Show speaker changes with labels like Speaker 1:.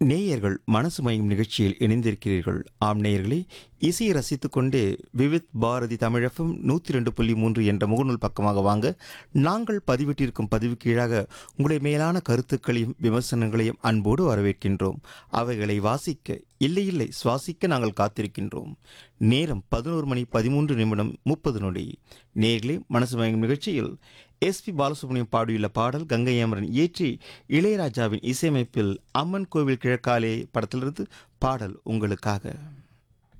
Speaker 1: நேயர்கள் மனசு மயம் நிகழ்ச்சியில் இணைந்திருக்கிறீர்கள் ஆம் நேயர்களே இசையை ரசித்துக்கொண்டே விவித் பாரதி தமிழகம் நூற்றி ரெண்டு புள்ளி மூன்று என்ற முகநூல் பக்கமாக வாங்க நாங்கள் பதிவிட்டிருக்கும் பதிவு கீழாக உங்களுடைய மேலான கருத்துக்களையும் விமர்சனங்களையும் அன்போடு வரவேற்கின்றோம் அவைகளை வாசிக்க இல்லை இல்லை சுவாசிக்க நாங்கள் காத்திருக்கின்றோம் நேரம் பதினோரு மணி பதிமூன்று நிமிடம் முப்பது நொடி நேர்களே மனசு மயம் நிகழ்ச்சியில் எஸ்பி பாலசுப்ரமணியம் பாடியுள்ள பாடல் கங்கை அமரன் இயற்றி இளையராஜாவின் இசையமைப்பில் அம்மன் கோவில் கிழக்காலே படத்திலிருந்து பாடல் உங்களுக்காக